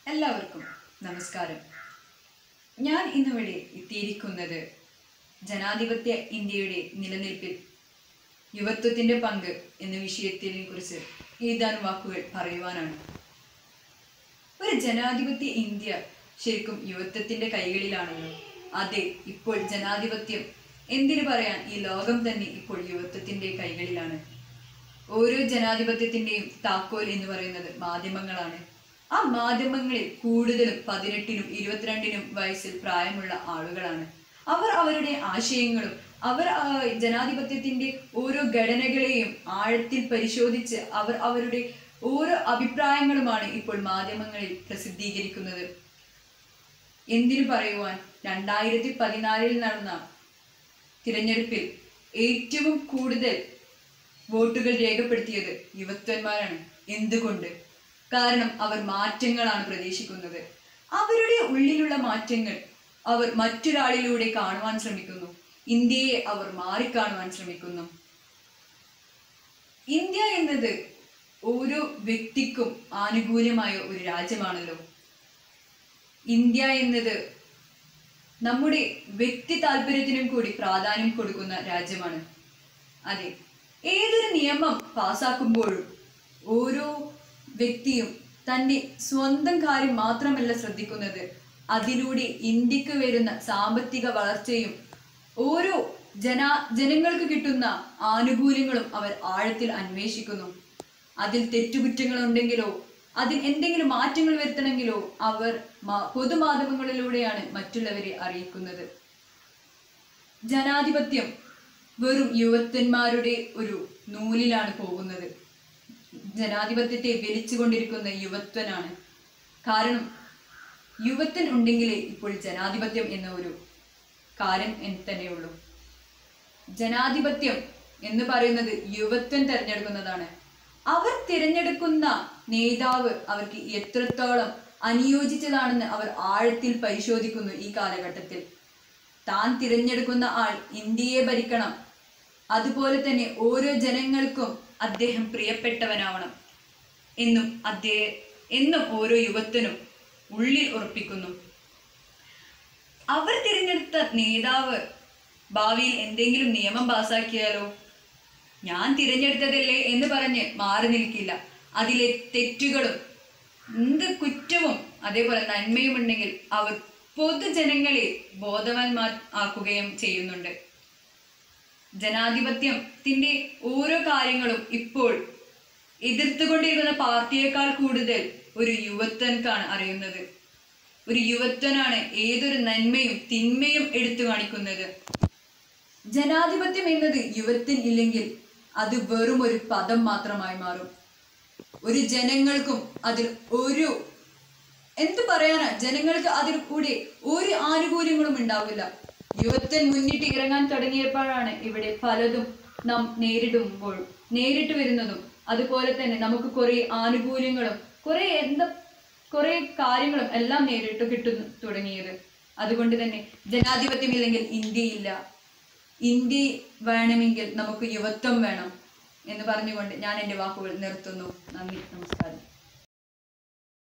എല്ലാവർക്കും നമസ്കാരം ഞാൻ ഇന്നിവിടെ എത്തിയിരിക്കുന്നത് ജനാധിപത്യ ഇന്ത്യയുടെ നിലനിൽപ്പിൽ യുവത്വത്തിന്റെ പങ്ക് എന്ന വിഷയത്തിനെ കുറിച്ച് ഏതാനും വാക്കുകൾ പറയുവാനാണ് ഒരു ജനാധിപത്യ ഇന്ത്യ ശരിക്കും യുവത്വത്തിന്റെ കൈകളിലാണല്ലോ അതെ ഇപ്പോൾ ജനാധിപത്യം എന്തിനു പറയാൻ ഈ ലോകം തന്നെ ഇപ്പോൾ യുവത്വത്തിന്റെ കൈകളിലാണ് ഓരോ ജനാധിപത്യത്തിന്റെയും താക്കോൽ എന്ന് പറയുന്നത് മാധ്യമങ്ങളാണ് ആ മാധ്യമങ്ങളിൽ കൂടുതലും പതിനെട്ടിനും ഇരുപത്തിരണ്ടിനും വയസ്സിൽ പ്രായമുള്ള ആളുകളാണ് അവർ അവരുടെ ആശയങ്ങളും അവർ ആ ജനാധിപത്യത്തിന്റെ ഓരോ ഘടനകളെയും ആഴത്തിൽ പരിശോധിച്ച് അവർ അവരുടെ ഓരോ അഭിപ്രായങ്ങളുമാണ് ഇപ്പോൾ മാധ്യമങ്ങളിൽ പ്രസിദ്ധീകരിക്കുന്നത് എന്തിനു പറയുവാൻ രണ്ടായിരത്തി പതിനാലിൽ നടന്ന തിരഞ്ഞെടുപ്പിൽ ഏറ്റവും കൂടുതൽ വോട്ടുകൾ രേഖപ്പെടുത്തിയത് യുവത്വന്മാരാണ് എന്തുകൊണ്ട് കാരണം അവർ മാറ്റങ്ങളാണ് പ്രതീക്ഷിക്കുന്നത് അവരുടെ ഉള്ളിലുള്ള മാറ്റങ്ങൾ അവർ മറ്റൊരാളിലൂടെ കാണുവാൻ ശ്രമിക്കുന്നു ഇന്ത്യയെ അവർ മാറിക്കാണുവാൻ ശ്രമിക്കുന്നു ഇന്ത്യ എന്നത് ഓരോ വ്യക്തിക്കും ആനുകൂല്യമായ ഒരു രാജ്യമാണല്ലോ ഇന്ത്യ എന്നത് നമ്മുടെ വ്യക്തി താല്പര്യത്തിനും കൂടി പ്രാധാന്യം കൊടുക്കുന്ന രാജ്യമാണ് അതെ ഏതൊരു നിയമം പാസാക്കുമ്പോഴും ഓരോ വ്യക്തിയും തൻ്റെ സ്വന്തം കാര്യം മാത്രമല്ല ശ്രദ്ധിക്കുന്നത് അതിലൂടെ ഇന്ത്യക്ക് വരുന്ന സാമ്പത്തിക വളർച്ചയും ഓരോ ജന ജനങ്ങൾക്ക് കിട്ടുന്ന ആനുകൂല്യങ്ങളും അവർ ആഴത്തിൽ അന്വേഷിക്കുന്നു അതിൽ തെറ്റുകുറ്റങ്ങളുണ്ടെങ്കിലോ അതിൽ എന്തെങ്കിലും മാറ്റങ്ങൾ വരുത്തണമെങ്കിലോ അവർ മാ- പൊതുമാധ്യമങ്ങളിലൂടെയാണ് മറ്റുള്ളവരെ അറിയിക്കുന്നത് ജനാധിപത്യം വെറും യുവത്വന്മാരുടെ ഒരു നൂലിലാണ് പോകുന്നത് ജനാധിപത്യത്തെ വലിച്ചുകൊണ്ടിരിക്കുന്ന യുവത്വനാണ് കാരണം യുവത്വൻ ഉണ്ടെങ്കിലേ ഇപ്പോൾ ജനാധിപത്യം എന്ന ഒരു കാര്യം എന്ന് തന്നെയുള്ളൂ ജനാധിപത്യം എന്ന് പറയുന്നത് യുവത്വൻ തിരഞ്ഞെടുക്കുന്നതാണ് അവർ തിരഞ്ഞെടുക്കുന്ന നേതാവ് അവർക്ക് എത്രത്തോളം അനുയോജിച്ചതാണെന്ന് അവർ ആഴത്തിൽ പരിശോധിക്കുന്നു ഈ കാലഘട്ടത്തിൽ താൻ തിരഞ്ഞെടുക്കുന്ന ആൾ ഇന്ത്യയെ ഭരിക്കണം അതുപോലെ തന്നെ ഓരോ ജനങ്ങൾക്കും അദ്ദേഹം പ്രിയപ്പെട്ടവനാവണം എന്നും അദ്ദേഹം എന്നും ഓരോ യുവത്വനും ഉള്ളിൽ ഉറപ്പിക്കുന്നു അവർ തിരഞ്ഞെടുത്ത നേതാവ് ഭാവിയിൽ എന്തെങ്കിലും നിയമം പാസാക്കിയാലോ ഞാൻ തിരഞ്ഞെടുത്തതല്ലേ എന്ന് പറഞ്ഞ് മാറി നിൽക്കില്ല അതിലെ തെറ്റുകളും എന്ത് കുറ്റവും അതേപോലെ നന്മയും ഉണ്ടെങ്കിൽ അവർ പൊതുജനങ്ങളെ ബോധവാന്മാർ ആക്കുകയും ചെയ്യുന്നുണ്ട് ജനാധിപത്യത്തിന്റെ ഓരോ കാര്യങ്ങളും ഇപ്പോൾ എതിർത്തുകൊണ്ടിരിക്കുന്ന പാർട്ടിയേക്കാൾ കൂടുതൽ ഒരു യുവത്വൻക്കാണ് അറിയുന്നത് ഒരു യുവത്വനാണ് ഏതൊരു നന്മയും തിന്മയും എടുത്തു കാണിക്കുന്നത് ജനാധിപത്യം എന്നത് യുവത്വൻ ഇല്ലെങ്കിൽ അത് വെറും ഒരു പദം മാത്രമായി മാറും ഒരു ജനങ്ങൾക്കും അതിൽ ഒരു എന്ത് പറയാനാ ജനങ്ങൾക്ക് അതിൽ കൂടെ ഒരു ആനുകൂല്യങ്ങളും ഉണ്ടാവില്ല യുവത്വൻ മുന്നിട്ട് ഇറങ്ങാൻ തുടങ്ങിയപ്പോഴാണ് ഇവിടെ പലതും നാം നേരിടുമ്പോൾ നേരിട്ട് വരുന്നതും അതുപോലെ തന്നെ നമുക്ക് കുറെ ആനുകൂല്യങ്ങളും കുറെ എന്താ കുറെ കാര്യങ്ങളും എല്ലാം നേരിട്ട് കിട്ടുന്നു തുടങ്ങിയത് അതുകൊണ്ട് തന്നെ ജനാധിപത്യമില്ലെങ്കിൽ ഇന്ത്യയില്ല ഇന്ത്യ വേണമെങ്കിൽ നമുക്ക് യുവത്വം വേണം എന്ന് പറഞ്ഞുകൊണ്ട് ഞാൻ എൻ്റെ വാക്കുകൾ നിർത്തുന്നു നന്ദി നമസ്കാരം